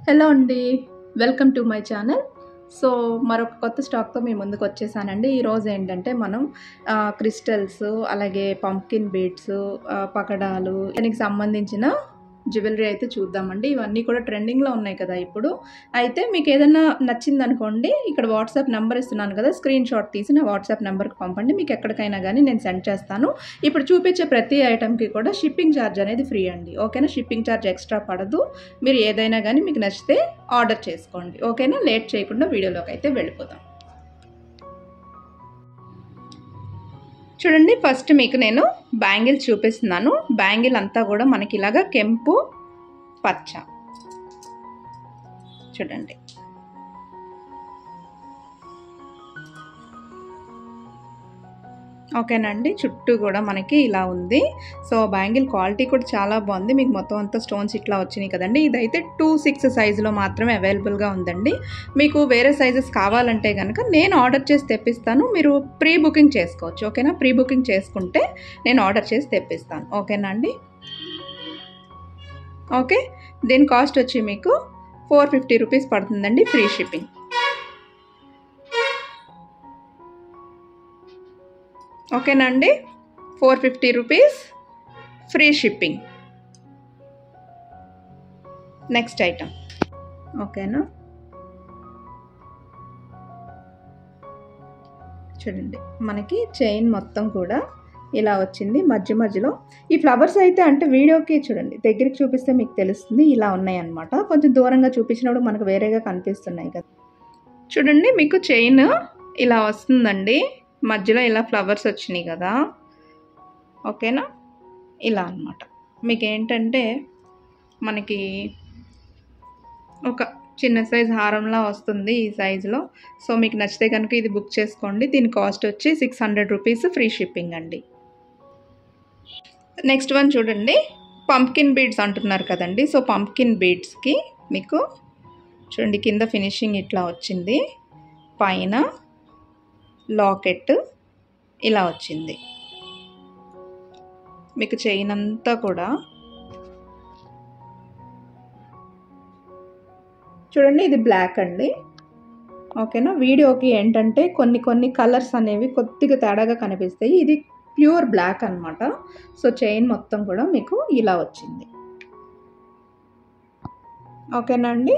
hello అండి welcome to my channel so మరొక కొత్త స్టాక్తో మీ ముందుకు వచ్చేసానండి ఈరోజు ఏంటంటే మనం ఆ, క్రిస్టల్స్ అలాగే పంకిన్ బీడ్స్ ఆ, పకడాలు దానికి సంబంధించిన జ్యువెలరీ అయితే చూద్దామండి ఇవన్నీ కూడా ట్రెండింగ్లో ఉన్నాయి కదా ఇప్పుడు అయితే మీకు ఏదైనా నచ్చింది అనుకోండి ఇక్కడ వాట్సాప్ నెంబర్ ఇస్తున్నాను కదా స్క్రీన్ షాట్ తీసి నా వాట్సాప్ నెంబర్కి పంపండి మీకు ఎక్కడికైనా కానీ నేను సెండ్ చేస్తాను ఇప్పుడు చూపించే ప్రతి ఐటెంకి కూడా షిప్పింగ్ ఛార్జ్ అనేది ఫ్రీ అండి ఓకేనా షిప్పింగ్ ఛార్జ్ ఎక్స్ట్రా పడదు మీరు ఏదైనా కానీ మీకు నచ్చితే ఆర్డర్ చేసుకోండి ఓకేనా లేట్ చేయకుండా వీడియోలోకి అయితే వెళ్ళిపోదాం చూడండి ఫస్ట్ మీకు నేను బ్యాంగిల్ చూపిస్తున్నాను బ్యాంగిల్ అంతా కూడా మనకి ఇలాగా కెంపు పచ్చ చూడండి ఓకేనండి చుట్టూ కూడా మనకి ఇలా ఉంది సో బ్యాంగిల్ క్వాలిటీ కూడా చాలా బాగుంది మీకు మొత్తం అంతా స్టోన్స్ ఇట్లా వచ్చినాయి కదండి ఇదైతే టూ సిక్స్ సైజులో మాత్రమే అవైలబుల్గా ఉందండి మీకు వేరే సైజెస్ కావాలంటే కనుక నేను ఆర్డర్ చేసి తెప్పిస్తాను మీరు ప్రీ బుకింగ్ చేసుకోవచ్చు ఓకేనా ప్రీ బుకింగ్ చేసుకుంటే నేను ఆర్డర్ చేసి తెప్పిస్తాను ఓకేనా అండి ఓకే దీని కాస్ట్ వచ్చి మీకు ఫోర్ ఫిఫ్టీ రూపీస్ పడుతుందండి ఫ్రీ షిప్పింగ్ ఓకేనా అండి four fifty rupees free shipping next item ఓకేనా చూడండి మనకి చైన్ మొత్తం కూడా ఇలా వచ్చింది మధ్య మధ్యలో ఈ ఫ్లవర్స్ అయితే అంటే వీడియోకి చూడండి దగ్గరికి చూపిస్తే మీకు తెలుస్తుంది ఇలా ఉన్నాయి అన్నమాట కొంచెం దూరంగా చూపించినప్పుడు మనకు వేరేగా కనిపిస్తున్నాయి కదా చూడండి మీకు చైన్ ఇలా వస్తుందండి మధ్యలో ఇలా ఫ్లవర్స్ వచ్చినాయి కదా ఓకేనా ఇలా అన్నమాట మీకు ఏంటంటే మనకి ఒక చిన్న సైజ్ హారంలా వస్తుంది ఈ సైజులో సో మీకు నచ్చితే కనుక ఇది బుక్ చేసుకోండి దీని కాస్ట్ వచ్చి six hundred rupees free shipping అండి నెక్స్ట్ వన్ చూడండి పంప్కిన్ బీడ్స్ అంటున్నారు కదండి సో పంప్కిన్ బీడ్స్కి మీకు చూడండి కింద ఫినిషింగ్ ఇట్లా వచ్చింది పైన లాకెట్ ఇలా వచ్చింది మీకు చైన్ అంతా కూడా చూడండి ఇది బ్లాక్ అండి ఓకేనా వీడియోకి ఏంటంటే కొన్ని కొన్ని కలర్స్ అనేవి కొద్దిగా తేడాగా కనిపిస్తాయి ఇది ప్యూర్ బ్లాక్ అనమాట సో చైన్ మొత్తం కూడా మీకు ఇలా వచ్చింది ఓకేనా అండి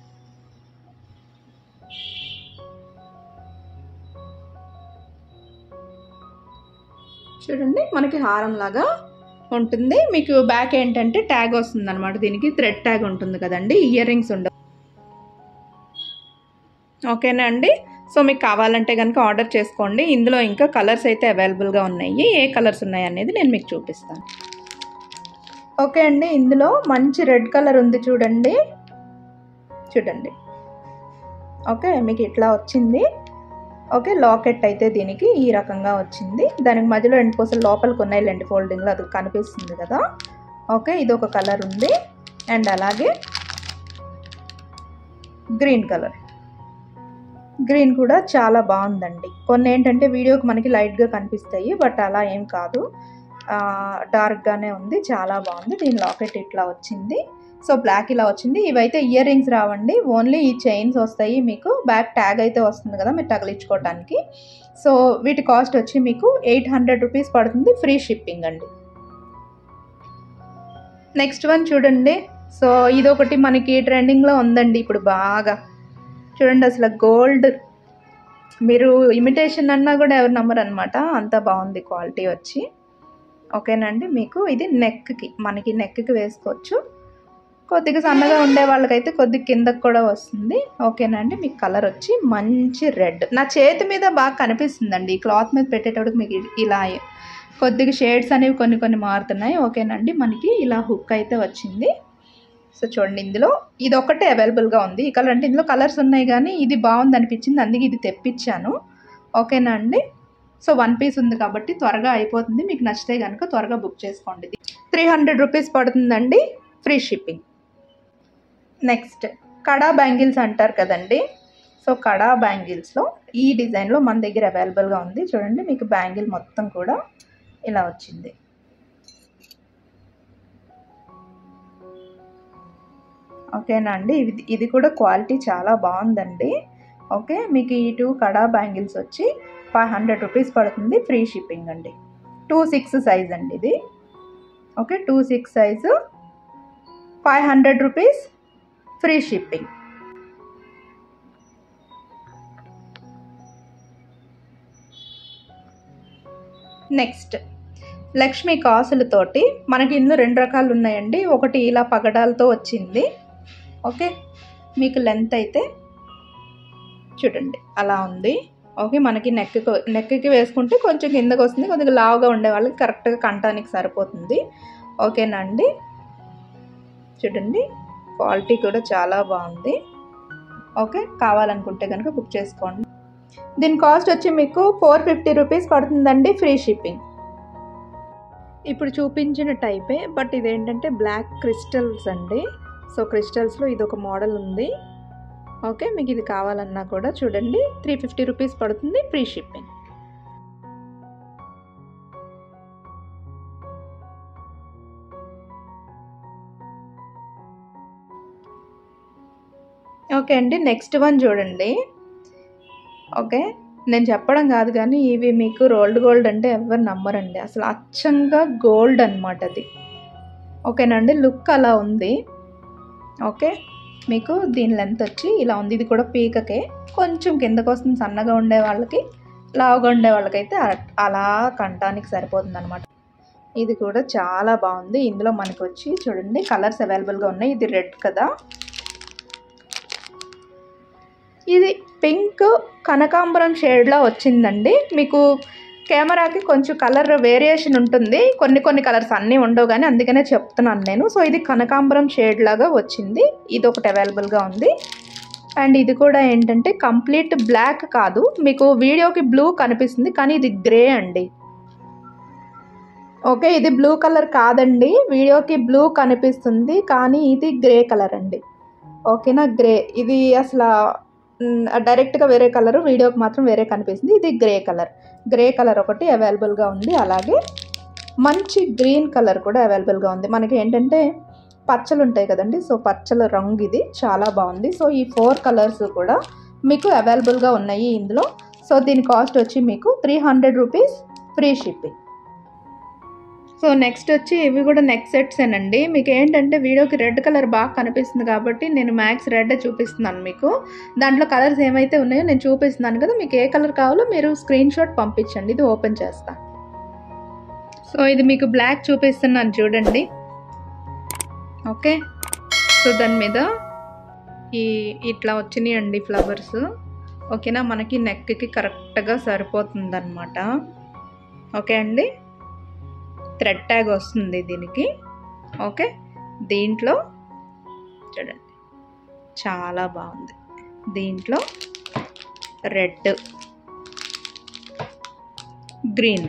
చూడండి మనకి హారం లాగా ఉంటుంది మీకు బ్యాక్ ఏంటంటే ట్యాగ్ వస్తుంది అనమాట దీనికి థ్రెడ్ ట్యాగ్ ఉంటుంది కదండి ఇయర్ రింగ్స్ ఉండవు ఓకేనా అండి సో మీకు కావాలంటే కనుక ఆర్డర్ చేసుకోండి ఇందులో ఇంకా కలర్స్ అయితే అవైలబుల్గా ఉన్నాయి ఏ కలర్స్ ఉన్నాయి అనేది నేను మీకు చూపిస్తాను ఓకే అండి ఇందులో మంచి రెడ్ కలర్ ఉంది చూడండి చూడండి ఓకే మీకు ఇట్లా వచ్చింది ఓకే లాకెట్ అయితే దీనికి ఈ రకంగా వచ్చింది దానికి మధ్యలో రెండు పూసలు లోపలికి ఉన్నాయి లెండి ఫోల్డింగ్లో అది కనిపిస్తుంది కదా ఓకే ఇది ఒక కలర్ ఉంది అండ్ అలాగే గ్రీన్ కలర్ గ్రీన్ కూడా చాలా బాగుందండి కొన్ని ఏంటంటే వీడియోకి మనకి లైట్గా కనిపిస్తాయి బట్ అలా ఏం కాదు డార్క్గానే ఉంది చాలా బాగుంది దీని లాకెట్ ఇట్లా వచ్చింది సో బ్లాక్ ఇలా వచ్చింది ఇవైతే ఇయర్ రింగ్స్ రావండి ఓన్లీ ఈ చైన్స్ వస్తాయి మీకు బ్యాక్ ట్యాగ్ అయితే వస్తుంది కదా మీరు తగిలించుకోవడానికి సో వీటి కాస్ట్ వచ్చి మీకు ఎయిట్ హండ్రెడ్ రూపీస్ పడుతుంది ఫ్రీ షిప్పింగ్ అండి నెక్స్ట్ వన్ చూడండి సో ఇదొకటి మనకి ట్రెండింగ్లో ఉందండి ఇప్పుడు బాగా చూడండి అసలు గోల్డ్ మీరు ఇమిటేషన్ అన్నా కూడా ఎవరు నమ్మరు అనమాట అంత బాగుంది క్వాలిటీ వచ్చి ఓకేనండి మీకు ఇది నెక్కి మనకి నెక్కి వేసుకోవచ్చు కొద్దిగా సన్నగా ఉండే వాళ్ళకైతే కొద్దిగా కిందకు కూడా వస్తుంది ఓకేనండి మీకు కలర్ వచ్చి మంచి రెడ్ నా చేతి మీద బాగా కనిపిస్తుందండి ఈ క్లాత్ మీద పెట్టేటప్పుడు మీకు ఇలా కొద్దిగా షేడ్స్ అనేవి కొన్ని కొన్ని మారుతున్నాయి ఓకేనండి మనకి ఇలా హుక్ అయితే వచ్చింది సో చూడండి ఇందులో ఇది ఒకటే అవైలబుల్గా ఉంది ఈ కలర్ అంటే ఇందులో కలర్స్ ఉన్నాయి కానీ ఇది బాగుంది అనిపించింది అందుకే ఇది తెప్పించాను ఓకేనా అండి సో వన్ పీస్ ఉంది కాబట్టి త్వరగా అయిపోతుంది మీకు నచ్చితే కనుక త్వరగా బుక్ చేసుకోండి త్రీ హండ్రెడ్ రూపీస్ పడుతుందండి free shipping next kada bangles అంటారు కదండి సో కడా బ్యాంగిల్స్లో ఈ డిజైన్లో మన దగ్గర అవైలబుల్గా ఉంది చూడండి మీకు బ్యాంగిల్ మొత్తం కూడా ఇలా వచ్చింది ఓకేనా అండి ఇది ఇది కూడా క్వాలిటీ చాలా బాగుందండి ఓకే మీకు ఈ టూ కడా బ్యాంగిల్స్ వచ్చి ఫైవ్ హండ్రెడ్ రూపీస్ పడుతుంది ఫ్రీ షిప్పింగ్ అండి టూ సిక్స్ సైజ్ అండి ఇది okay two six size five hundred rupees free shipping next Lakshmi కాసులతోటి మనకి ఇందులో రెండు రకాలు ఉన్నాయండి ఒకటి ఇలా పగడాలతో వచ్చింది ఓకే మీకు లెంత్ అయితే చూడండి అలా ఉంది ఓకే మనకి నెక్ నెక్కి వేసుకుంటే కొంచెం కిందకు వస్తుంది కొద్దిగా లావుగా ఉండే వాళ్ళకి కరెక్ట్గా కంటానికి సరిపోతుంది ఓకేనా అండి చూడండి క్వాలిటీ కూడా చాలా బాగుంది ఓకే కావాలనుకుంటే కనుక బుక్ చేసుకోండి దీని కాస్ట్ వచ్చి మీకు ఫోర్ ఫిఫ్టీ రూపీస్ పడుతుందండి ఫ్రీ షిప్పింగ్ ఇప్పుడు చూపించిన టైపే బట్ ఇదేంటంటే బ్లాక్ క్రిస్టల్స్ అండి సో క్రిస్టల్స్లో ఇది ఒక మోడల్ ఉంది ఓకే మీకు ఇది కావాలన్నా కూడా చూడండి త్రీ ఫిఫ్టీ రూపీస్ పడుతుంది ఫ్రీ షిప్పింగ్ ఓకే అండి నెక్స్ట్ వన్ చూడండి ఓకే నేను చెప్పడం కాదు కానీ ఇవి మీకు రోల్డ్ గోల్డ్ అంటే ఎవరు నమ్మరండి అసలు అచ్చంగా గోల్డ్ అనమాట అది ఓకేనండి లుక్ అలా ఉంది ఓకే మీకు దీని లెంత్ వచ్చి ఇలా ఉంది ఇది కూడా పీకకే కొంచెం కిందకు వస్తుంది సన్నగా ఉండే వాళ్ళకి లావుగా ఉండే వాళ్ళకైతే అ- అలా కంటానికి సరిపోతుంది అనమాట ఇది కూడా చాలా బాగుంది ఇందులో మనకి వచ్చి చూడండి కలర్స్ అవైలబుల్గా ఉన్నాయి ఇది రెడ్ కదా ఇది పింక్ కనకాంబరం షేడ్లో వచ్చిందండి మీకు కెమెరాకి కొంచెం కలర్ వేరియేషన్ ఉంటుంది కొన్ని కొన్ని కలర్స్ అన్నీ ఉండవు కానీ అందుకనే చెప్తున్నాను నేను సో ఇది కనకాంబరం షేడ్ లాగా వచ్చింది ఇది ఒకటి అవైలబుల్గా ఉంది అండ్ ఇది కూడా ఏంటంటే కంప్లీట్ బ్లాక్ కాదు మీకు వీడియోకి బ్లూ కనిపిస్తుంది కానీ ఇది గ్రే అండి ఓకే ఇది బ్లూ కలర్ కాదండి వీడియోకి బ్లూ కనిపిస్తుంది కానీ ఇది గ్రే కలర్ అండి ఓకేనా గ్రే ఇది అసలు మ్, డైరెక్ట్గా వేరే కలర్ వీడియోకి మాత్రం వేరే కనిపిస్తుంది ఇది గ్రే కలర్ గ్రే కలర్ ఒకటి అవైలబుల్గా ఉంది అలాగే మంచి గ్రీన్ కలర్ కూడా అవైలబుల్గా ఉంది మనకి ఏంటంటే పచ్చలు ఉంటాయి కదండి సో పచ్చల రంగు ఇది చాలా బాగుంది సో ఈ ఫోర్ కలర్స్ కూడా మీకు అవైలబుల్గా ఉన్నాయి ఇందులో సో దీని కాస్ట్ వచ్చి మీకు three hundred rupees free shipping so next వచ్చి ఇవి కూడా నెక్ సెట్స్ అండి మీకు ఏంటంటే వీడియోకి రెడ్ కలర్ బాగా కనిపిస్తుంది కాబట్టి నేను మ్యాక్స్ రెడ్ చూపిస్తున్నాను మీకు దాంట్లో కలర్స్ ఏమైతే ఉన్నాయో నేను చూపిస్తున్నాను కదా మీకు ఏ కలర్ కావాలో మీరు స్క్రీన్ షాట్ పంపించండి ఇది ఓపెన్ చేస్తా సో ఇది మీకు బ్లాక్ చూపిస్తున్నాను చూడండి ఓకే సో దాని మీద ఈ ఇట్లా వచ్చినాయండి ఫ్లవర్స్ ఓకేనా మనకి నెక్కి కరెక్ట్గా సరిపోతుంది అనమాట ఓకే అండి థ్రెడ్ ట్యాగ్ వస్తుంది దీనికి ఓకే దీంట్లో చూడండి చాలా బాగుంది దీంట్లో రెడ్ గ్రీన్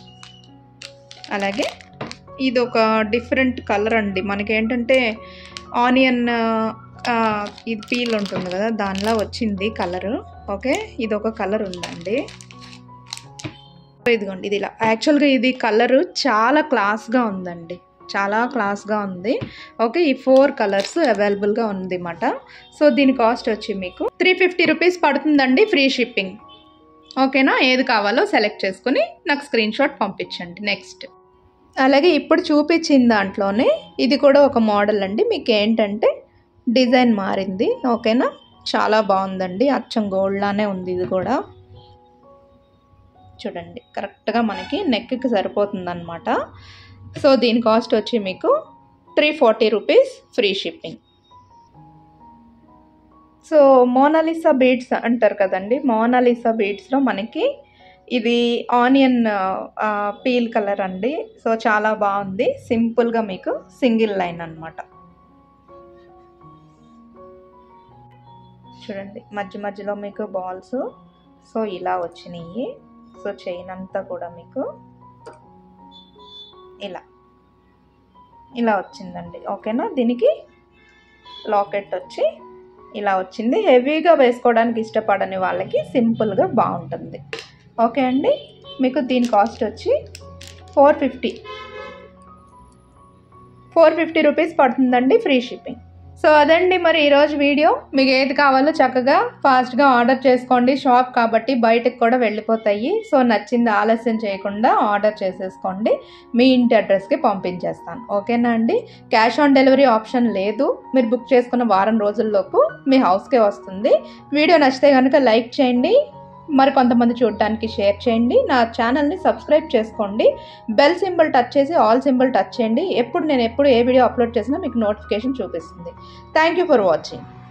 అలాగే ఇది ఒక డిఫరెంట్ కలర్ అండి మనకి ఏంటంటే ఆనియన్ ఆ, ఇది పీల్ ఉంటుంది కదా దానిలో వచ్చింది కలరు ఓకే ఇది ఒక కలర్ ఉందండి ఇదిగోండి ఇది ఇలా యాక్చువల్గా ఇది కలరు చాలా క్లాస్గా ఉందండి చాలా క్లాస్గా ఉంది ఓకే ఈ ఫోర్ కలర్స్ అవైలబుల్గా ఉంది అన్నమాట సో దీని కాస్ట్ వచ్చి మీకు త్రీ ఫిఫ్టీ రూపీస్ పడుతుందండి ఫ్రీ షిప్పింగ్ ఓకేనా ఏది కావాలో సెలెక్ట్ చేసుకుని నాకు స్క్రీన్ షాట్ పంపించండి నెక్స్ట్ అలాగే ఇప్పుడు చూపించిన దాంట్లోనే ఇది కూడా ఒక మోడల్ అండి మీకు ఏంటంటే డిజైన్ మారింది ఓకేనా చాలా బాగుందండి అచ్చం గోల్డ్ లానే ఉంది ఇది కూడా చూడండి కరెక్ట్గా మనకి నెక్కి సరిపోతుంది అనమాట సో దీని కాస్ట్ వచ్చి మీకు three forty rupees free shipping so Mona Lisa beads అంటారు కదండి మోనాలిసా బీడ్స్లో మనకి ఇది ఆనియన్ పీల్ కలర్ అండి సో చాలా బాగుంది సింపుల్గా మీకు సింగిల్ లైన్ అన్నమాట చూడండి మధ్య మధ్యలో మీకు బాల్స్ సో ఇలా వచ్చినాయి సో చైన్ అంతా కూడా మీకు ఇలా ఇలా వచ్చిందండి ఓకేనా దీనికి లాకెట్ వచ్చి ఇలా వచ్చింది హెవీగా వేసుకోవడానికి ఇష్టపడని వాళ్ళకి సింపుల్గా బాగుంటుంది ఓకే అండి మీకు దీని కాస్ట్ వచ్చి four fifty four fifty rupees పడుతుందండి ఫ్రీ షిప్పింగ్ సో అదండి మరి ఈరోజు వీడియో మీకు ఏది కావాలో చక్కగా ఫాస్ట్గా ఆర్డర్ చేసుకోండి షాప్ కాబట్టి బయటకు కూడా వెళ్ళిపోతాయి సో నచ్చింది ఆలస్యం చేయకుండా ఆర్డర్ చేసేసుకోండి మీ ఇంటి అడ్రస్కి పంపించేస్తాను ఓకేనా అండి క్యాష్ ఆన్ డెలివరీ ఆప్షన్ లేదు మీరు బుక్ చేసుకున్న వారం రోజుల్లోపు మీ హౌస్కే వస్తుంది వీడియో నచ్చితే కనుక లైక్ చేయండి మరి కొంతమంది చూడటానికి షేర్ చేయండి నా ఛానల్ని సబ్స్క్రైబ్ చేసుకోండి బెల్ సింబల్ టచ్ చేసి ఆల్ సింబల్ టచ్ చేయండి ఎప్పుడు నేను ఎప్పుడు ఏ వీడియో అప్లోడ్ చేసినా మీకు నోటిఫికేషన్ చూపిస్తుంది థ్యాంక్ యూ ఫర్ వాచింగ్